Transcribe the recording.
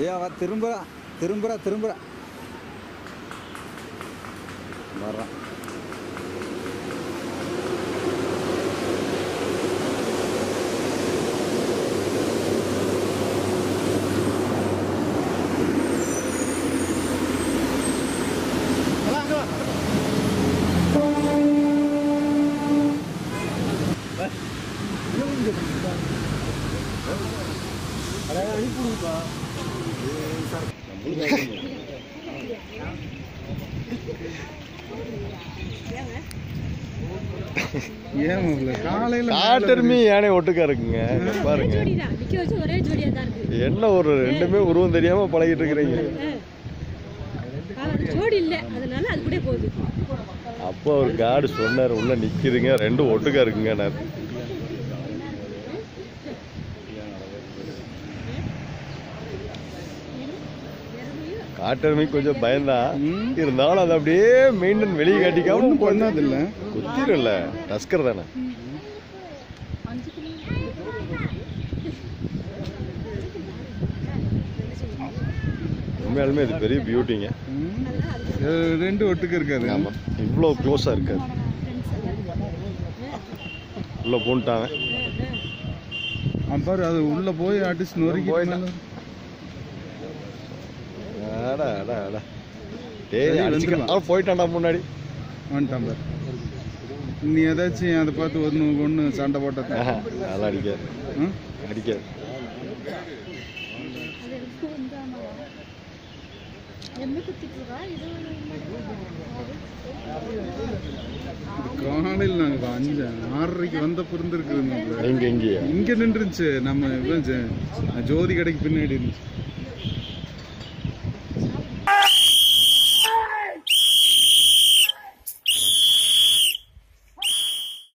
ஐயா வா திரும்ப திரும்புற திரும்புற வர்றேன் ஏன் மாப்பிள்ள காலையில காட்டெருமி யானை ஒட்டுக்கா இருக்குங்க இங்க பாருங்க ஜோடி தான் நிக்க வச்சு ஒரே ஜோடியா தான் இருக்கு என்ன ஒரு ரெண்டுமே உருவம் தெரியாம பழகிட்டு இருக்கிறீங்க ஆ, அது ஜோடி இல்ல அதனால அது கூட போகுது அப்போ அவர் காடு சொன்னார் உள்ள நிக்குதுங்க ரெண்டும் ஒட்டுக்கா இருக்குங்க நான் காட்டெருமை கொஞ்சம் பயந்தான் இருந்தாலும் அது அப்படியே மெயின்டைன் வெளியே காட்டிக்காம ஒன்றும் பண்ணாதில்ல குத்திரல டஸ்கர் தானே உண்மையாலுமே இது பெரிய பியூட்டிங்க ம். இது ரெண்டு ஒட்டுக்கு இருக்காது ஆமா இவ்வளோ க்ளோஸாக இருக்காது உள்ள பூண்டாங்க அவன் பாரு அது உள்ள போய் அடிச்சு நொறுக்கி போயிட்டான். மேல- அடா அடா அடா டேய் சரி, அடிச்சுக்க வந்துருவான். அவன் போயிட்டான்டா முன்னாடி வந்துட்டான் பாரு நீ ஏதாச்சும் அதை பார்த்து ஒன்று ஒன்று சண்டை போட்ட ஆஹா, அதெல்லாம் அடிக்காது அடிக்காது எம்மி குத்திட்டு இருக்கா இது காலையில் நாங்கள் அஞ்சு ஆறரைக்கு வந்த பிறந்திருக்குது எங்க எங்கேயா இங்க நின்றுச்சு நம்ம இவன் ஜெ- ஜோதி கடைக்கு பின்னாடி இருந்துச்சு